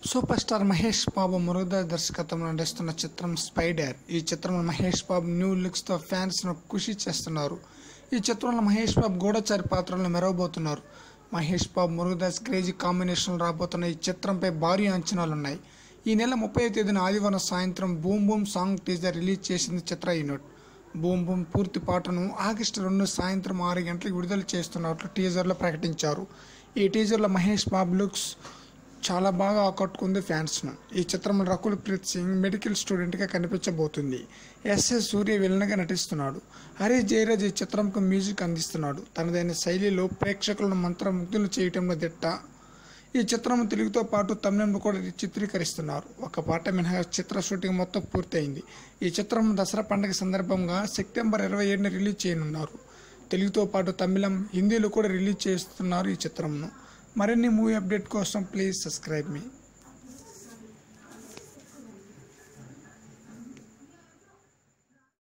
super star Mahesh Babu Murugadoss దర్శకత్వంలో నటిస్తున్న చిత్రం స్పైడర్ ఈ చిత్రంలో మహేష్ బాబు న్యూ లుక్స్తో ఫ్యాన్స్ను ఖుషి చేస్తున్నారు ఈ చిత్రంలో మహేష్ బాబు గూఢచారి పాత్రలను మెరవబోతున్నారు మహేష్ బాబు మురుగదాస్ క్రేజీ కాంబినేషన్ రాబోతున్న ఈ చిత్రంపై భారీ అంచనాలున్నాయి ఈ నెల ముప్పై తేదీన ఆదివారం సాయంత్రం boom boom song teaser release చేసింది చిత్ర యూనిట్ బూమ్ బూమ్ పూర్తి పాటను ఆగస్టు రెండు సాయంత్రం ఆరు గంటలకు విడుదల చేస్తున్నట్లు టీజర్లో ప్రకటించారు ఈ టీజర్లో మహేష్ బాబు లుక్స్ చాలా బాగా ఆకట్టుకుంది ఫ్యాన్స్ను ఈ చిత్రంలో రకుల్ ప్రీత్ సింగ్ మెడికల్ స్టూడెంట్గా కనిపించబోతుంది ఎస్ఎస్ సూర్య విలన్గా నటిస్తున్నాడు హరీష్ జయరాజ్ ఈ చిత్రంకు మ్యూజిక్ అందిస్తున్నాడు తనదైన శైలిలో ప్రేక్షకులను మంత్రముగ్ధులు చేయటంలో దిట్ట ఈ చిత్రం తెలుగుతో పాటు తమిళంలో కూడా చిత్రీకరిస్తున్నారు ఒక పాట మినహా చిత్ర షూటింగ్ మొత్తం పూర్తయింది ఈ చిత్రం దసరా పండుగ సందర్భంగా సెప్టెంబర్ ఇరవై ఏడున రిలీజ్ చేయనున్నారు తెలుగుతో పాటు తమిళం హిందీలో కూడా రిలీజ్ చేస్తున్నారు ఈ చిత్రంను మరిన్ని మూవీ అప్డేట్ కోసం ప్లీజ్ సబ్స్క్రైబ్ మీ